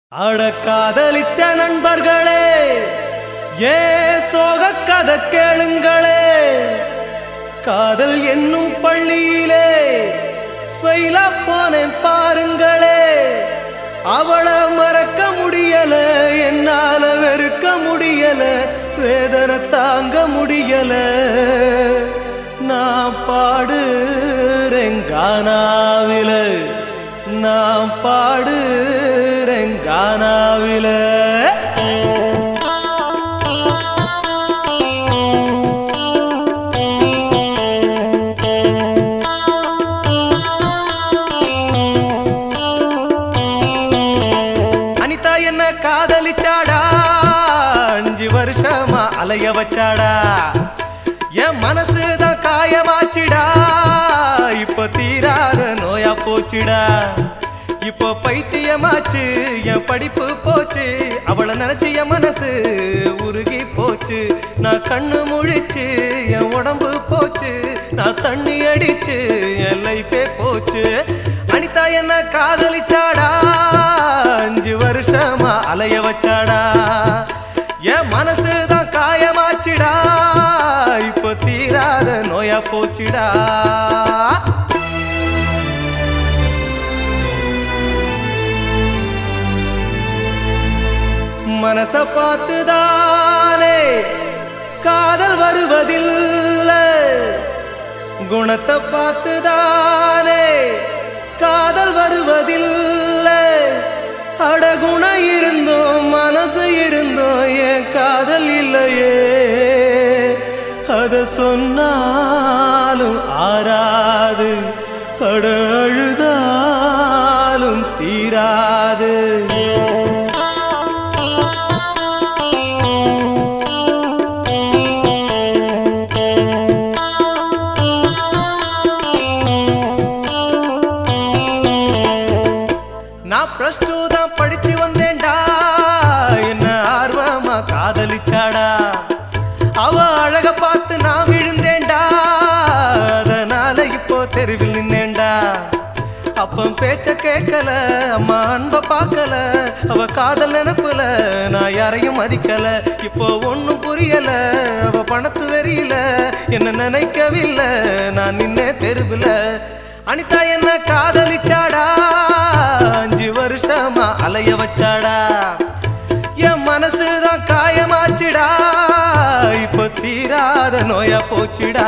அட காதலிச்ச நண்பர்களே ஏ சோக கதை கேளுங்களே காதல் என்னும் பள்ளியிலே ஃபெயிலா போனேன் பாருங்களே அவளை மறக்க முடியல என்னால வெறுக்க முடியல வேதனை தாங்க முடியல நான் பாடுறேன் கானாவில நான் பாடுறேன் கானாவில அனிதா என்ன காதலிச்சாடா அஞ்சு வருஷமா அலைய வச்சாடா என் மனசுதான் காயமாச்சிடா இப்ப தீராத நோயா போச்சுடா இப்போ பைத்தியமாச்சு என் படிப்பு போச்சு அவளை நினைச்சு என் மனசு உருகி போச்சு நான் கண்ணு முழிச்சு என் உடம்பு போச்சு நான் தண்ணி அடிச்சு என் லைஃபே போச்சு அனிதா என்ன காதலிச்சாடா அஞ்சு வருஷமா அலைய வச்சாடா என் மனசுதான் காயமாச்சுடா இப்போ தீராத நோயா போச்சுடா மனச பார்த்துதானே காதல் வருவதில்லை குணத்தை பார்த்துதானே காதல் வருவதில்லை அடகுண இருந்தோம் மனசு இருந்தோம் என் காதல் இல்லையே அத சொன்னாலும் ஆறாது அட அழுதாலும் தீராது நான் பிளஸ் டூ தான் படிச்சு வந்தேன்டா என்ன ஆர்வமா காதலிச்சாடா அவ அழக பார்த்து நான் விழுந்தேன்டா அதனால இப்போ தெருவில் நின்னேன்டா அப்பம் பேச்ச கேட்கல அம்மா அன்ப பார்க்கல அவ காதல் நினைப்புல நான் யாரையும் மதிக்கல இப்போ ஒண்ணும் புரியல அவ பணத்து வெறியில என்ன நினைக்கவில்லை நான் நின்னே தெருவில் அனிதா என்ன காதலிச்சாடா அஞ்சு வருஷமா அலைய வச்சாடா என் மனசுதான் காயமாச்சுடா இப்போ தீராத நோயா போச்சுடா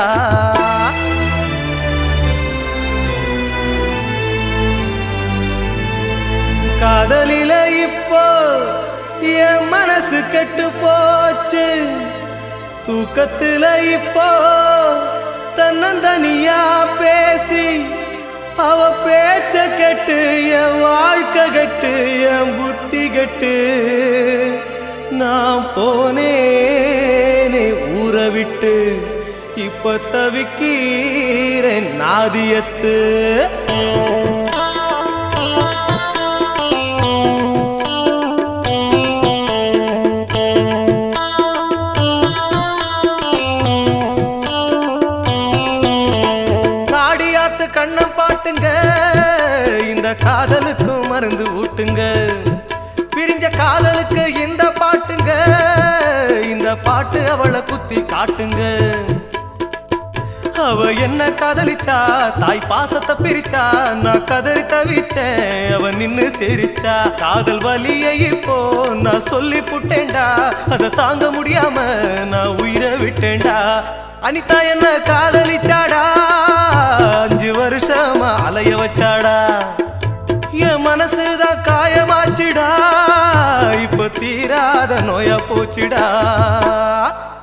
காதலில இப்போ என் மனசு கெட்டு போச்சு தூக்கத்துல இப்போ தன்னந்தனியா பேசி அவ பேச்ச கெட்டு என் வாழ்க்கை கெட்டு என் புத்தி கெட்டு நான் போனேனே ஊரை விட்டு இப்ப தவிக்கிறேன் நாதியத்து காடியாத்து கண்ணம் பாட்டுங்க இந்த காதலுக்கும் மருந்து ஊட்டுங்க பிரிஞ்ச காதலுக்கு இந்த பாட்டுங்க இந்த பாட்டு அவளை குத்தி காட்டுங்க அவ என்ன காதலிச்சா தாய் பாசத்தை பிரிச்சா நான் கதறி தவிச்சேன் அவ நின்னு சிரிச்சா காதல் வலியை இப்போ நான் சொல்லி புட்டேன்டா அதை தாங்க முடியாம நான் உயிரை விட்டேன்டா அனிதா என்ன காதலிச்சாடா அஞ்சு வருஷமா அலைய வச்சாடா என் மனசுதான் காயமாச்சுடா இப்போ தீராத நோயா போச்சுடா